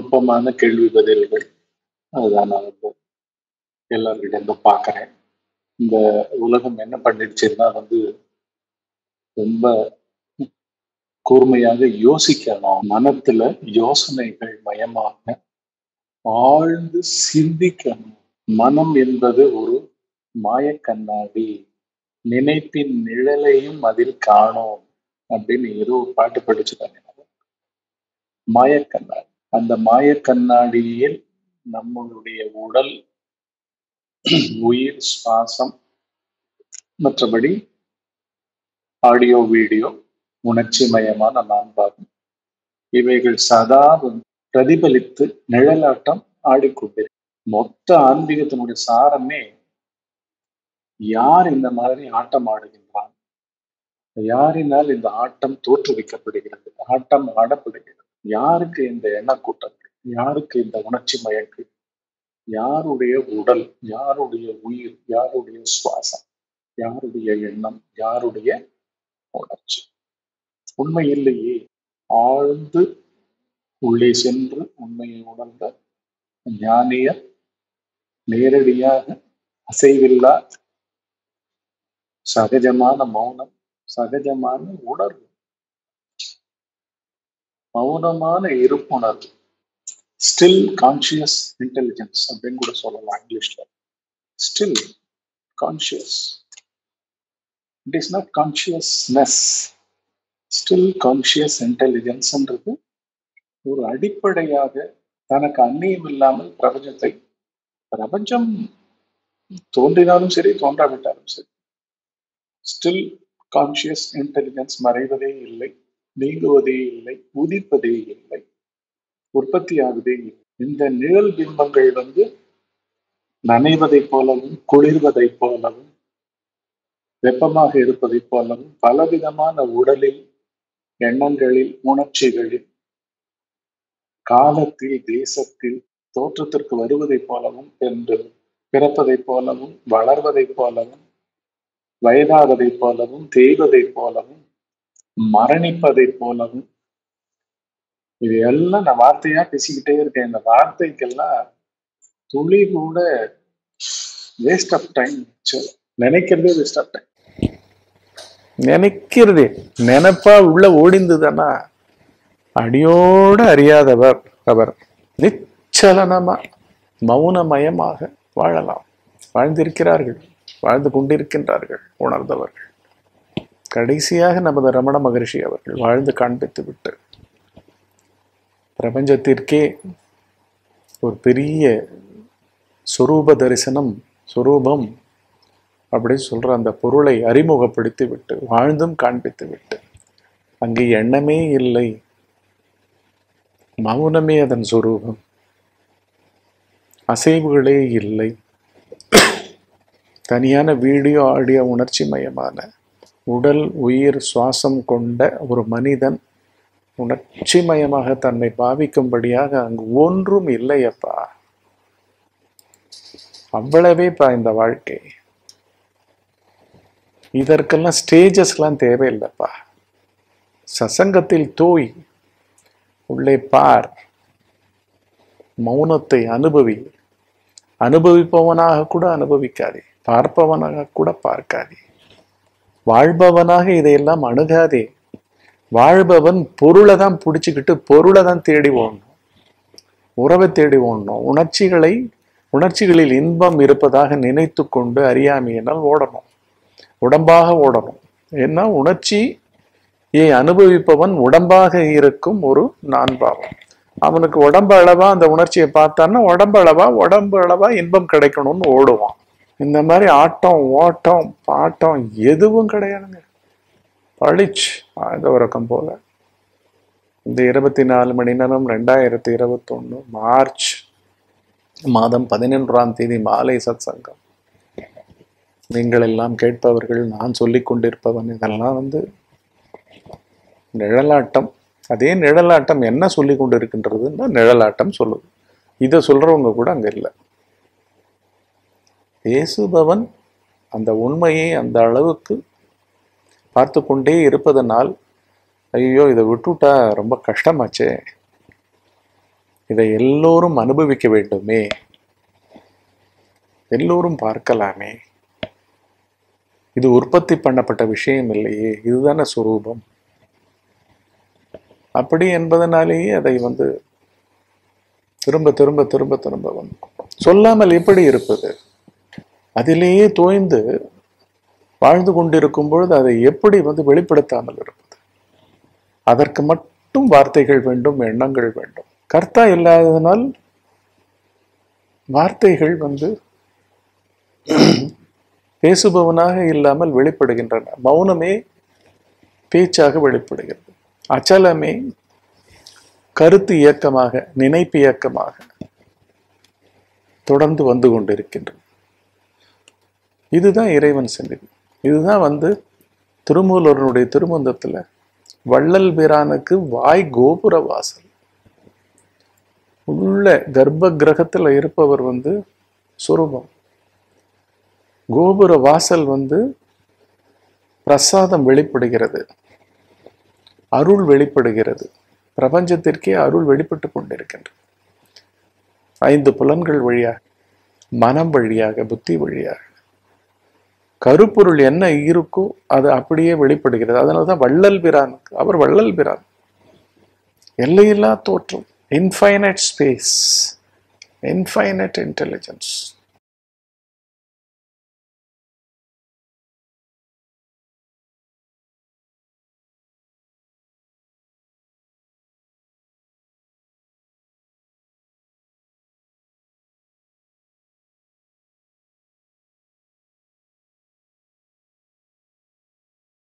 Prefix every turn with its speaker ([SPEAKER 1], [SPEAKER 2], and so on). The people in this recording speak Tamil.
[SPEAKER 1] நுட்பமான கேள்வி பதில்கள் அதுதான் நான் வந்து எல்லார்கிட்ட இருந்து பார்க்குறேன் இந்த உலகம் என்ன பண்ணிடுச்சுன்னா வந்து ரொம்ப கூர்மையாக யோசிக்கணும் மனத்துல யோசனைகள் மயமாக ஆழ்ந்து சிந்திக்கணும் மனம் என்பது ஒரு மாயக்கண்ணாடி நினைப்பின் நிழலையும் அதில் காணோம் அப்படின்னு ஏதோ ஒரு பாட்டு படிச்சுட்டாங்க மாயக்கண்ணாடி அந்த மாயக்கண்ணாடியில் நம்மளுடைய உடல் உயிர் சுவாசம் மற்றபடி ஆடியோ வீடியோ உணர்ச்சி மயமான நான்பாகும் இவைகள் சதா பிரதிபலித்து நிழலாட்டம் ஆடிக்கொண்டிருக்கு மொத்த ஆன்மீகத்தினுடைய சாரமே யார் இந்த மாதிரி ஆட்டம் ஆடுகின்றான் யாரினால் இந்த ஆட்டம் தோற்றுவிக்கப்படுகிறது ஆட்டம் ஆடப்படுகிறது யாருக்கு இந்த எண்ணக்கூட்டங்கள் யாருக்கு இந்த உணர்ச்சி மயங்கள் யாருடைய உடல் யாருடைய உயிர் யாருடைய சுவாசம் யாருடைய எண்ணம் யாருடைய உணர்ச்சி உண்மை இல்லையே ஆழ்ந்து உள்ளே சென்று உண்மையை உணர்ந்த ஞானியர் நேரடியாக அசைவில்லா சகஜமான மௌனம் சகஜமான உணர்வு மௌனமான இருப்புணர்வு ஸ்டில் கான்சியஸ் இன்டெலிஜென்ஸ் அப்படின்னு கூட சொல்லலாம் இங்கிலீஷ்ல still conscious it is not consciousness still conscious இன்டெலிஜென்ஸ்ன்றது ஒரு அடிப்படையாக தனக்கு அந்நியம் இல்லாமல் பிரபஞ்சத்தை பிரபஞ்சம் தோன்றினாலும் சரி தோன்றாவிட்டாலும் சரி ஸ்டில் கான்சியஸ் இன்டெலிஜென்ஸ் மறைவதே இல்லை நீங்குவதே இல்லை உதிப்பதே இல்லை உற்பத்தி ஆகுதே இல்லை இந்த நிழல் பிம்பங்கள் வந்து நனைவதைப் போலவும் குளிர்வதைப் போலவும் வெப்பமாக இருப்பதைப் போலவும் பலவிதமான உடலில் எண்ணங்களில் உணர்ச்சிகளில் காலத்தில் தேசத்தில் தோற்றத்திற்கு வருவதைப் போலவும் என்று பிறப்பதைப் போலவும் வளர்வதைப் போலவும் வயதாவதைப் போலவும் தேய்வதைப் போலவும் மரணிப்பதைப் போலவும் இது எல்லாம் நான் வார்த்தையா பேசிக்கிட்டே இருக்கேன் இந்த வார்த்தைக்கெல்லாம் துளி கூட வேஸ்ட் ஆஃப் டைம் நினைக்கிறதே வேஸ்ட் ஆஃப் டைம்
[SPEAKER 2] நினைக்கிறதே நினைப்பா உள்ள ஓடிந்ததுன்னா அடியோடு அறியாதவர் அவர் நிச்சலனமா மௌனமயமாக வாழலாம் வாழ்ந்திருக்கிறார்கள் வாழ்ந்து கொண்டிருக்கின்றார்கள் உணர்ந்தவர்கள் கடைசியாக நமது ரமண மகரிஷி அவர்கள் வாழ்ந்து காண்பித்து விட்டு பிரபஞ்சத்திற்கே ஒரு பெரிய சொரூப தரிசனம் சொரூபம் அப்படின்னு சொல்ற அந்த பொருளை அறிமுகப்படுத்தி விட்டு வாழ்ந்தும் காண்பித்து விட்டு அங்கே எண்ணமே இல்லை மௌனமே அதன் சொரூபம் அசைவுகளே இல்லை தனியான வீடியோ ஆடியோ உணர்ச்சி மயமான உடல் உயிர் சுவாசம் கொண்ட ஒரு மனிதன் உணர்ச்சி மயமாக தன்னை பாவிக்கும்படியாக அங்கு ஒன்றும் இல்லையப்பா அவ்வளவேப்பா இந்த வாழ்க்கை இதற்கெல்லாம் ஸ்டேஜஸ்லாம் தேவையில்லைப்பா சசங்கத்தில் தோய் உள்ளே பார் மௌனத்தை அனுபவி அனுபவிப்பவனாக கூட அனுபவிக்காதே பார்ப்பவனாக கூட பார்க்காதே வாழ்பவனாக இதையெல்லாம் அணுகாதே வாழ்பவன் பொருளை தான் பிடிச்சிக்கிட்டு பொருளை தான் தேடி ஓடணும் உறவை தேடி ஓடணும் உணர்ச்சிகளை உணர்ச்சிகளில் இன்பம் இருப்பதாக நினைத்து கொண்டு அறியாமையினால் ஓடணும் உடம்பாக ஓடணும் ஏன்னா உணர்ச்சி ஏ அனுபவிப்பவன் உடம்பாக இருக்கும் ஒரு நான்பாவம் அவனுக்கு உடம்பு அளவா அந்த உணர்ச்சியை பார்த்தான்னா உடம்பு அளவா உடம்பு அளவா இன்பம் கிடைக்கணும்னு ஓடுவான் இந்த மாதிரி ஆட்டம் ஓட்டம் பாட்டம் எதுவும் கிடையாதுங்க பழிச் ஆழ்ந்த உறக்கம் போல இந்த இருபத்தி நாலு மணி நேரம் ரெண்டாயிரத்தி இருபத்தொன்னு மார்ச் மாதம் பதினொன்றாம் தேதி மாலை சத் சங்கம் நீங்கள் எல்லாம் கேட்பவர்கள் நான் சொல்லிக் கொண்டிருப்பவன் இதெல்லாம் வந்து நிழலாட்டம் அதே நிழலாட்டம் என்ன சொல்லி கொண்டு இருக்கின்றதுன்னா நிழலாட்டம் சொல்லுது இதை சொல்றவங்க கூட அங்க இல்லை பேசுபவன் அந்த உண்மையை அந்த அளவுக்கு பார்த்து கொண்டே இருப்பதனால் ஐயோ இதை விட்டுவிட்டா ரொம்ப கஷ்டமாச்சே இதை எல்லோரும் அனுபவிக்க வேண்டுமே எல்லோரும் பார்க்கலாமே இது உற்பத்தி பண்ணப்பட்ட விஷயம் இல்லையே இதுதானே சுரூபம் அப்படி என்பதனாலேயே அதை வந்து திரும்ப திரும்ப திரும்ப திரும்ப வந்து சொல்லாமல் எப்படி இருப்பது அதிலேயே தோய்ந்து வாழ்ந்து கொண்டிருக்கும் பொழுது அதை எப்படி வந்து வெளிப்படுத்தாமல் இருப்பது அதற்கு மட்டும் வார்த்தைகள் வேண்டும் எண்ணங்கள் வேண்டும் கர்த்தா இல்லாததனால் வார்த்தைகள் வந்து பேசுபவனாக இல்லாமல் வெளிப்படுகின்றன மௌனமே பேச்சாக வெளிப்படுகிறது அச்சலமே கருத்து இயக்கமாக நினைப்பு இயக்கமாக தொடர்ந்து வந்து கொண்டிருக்கின்றது இதுதான் இறைவன் சந்நிதி இதுதான் வந்து திருமூலருடைய திருமந்தத்துல வள்ளல் பிரானுக்கு வாய் கோபுர வாசல் உள்ள கர்ப்ப கிரகத்துல இருப்பவர் வந்து சுரூபம் கோபுர வாசல் வந்து பிரசாதம் வெளிப்படுகிறது அருள் வெளிப்படுகிறது பிரபஞ்சத்திற்கே அருள் வெளிப்பட்டு கொண்டிருக்கின்றது ஐந்து புலன்கள் வழியாக மனம் வழியாக புத்தி வழியாக கருப்பொருள் என்ன இருக்கோ அது அப்படியே வெளிப்படுகிறது அதனாலதான் வள்ளல் பிரானுக்கு அவர் வள்ளல் பிரான் எல்லையில்லா தோற்றம் இன்ஃபைனட் ஸ்பேஸ் இன்ஃபைனட் இன்டெலிஜென்ஸ்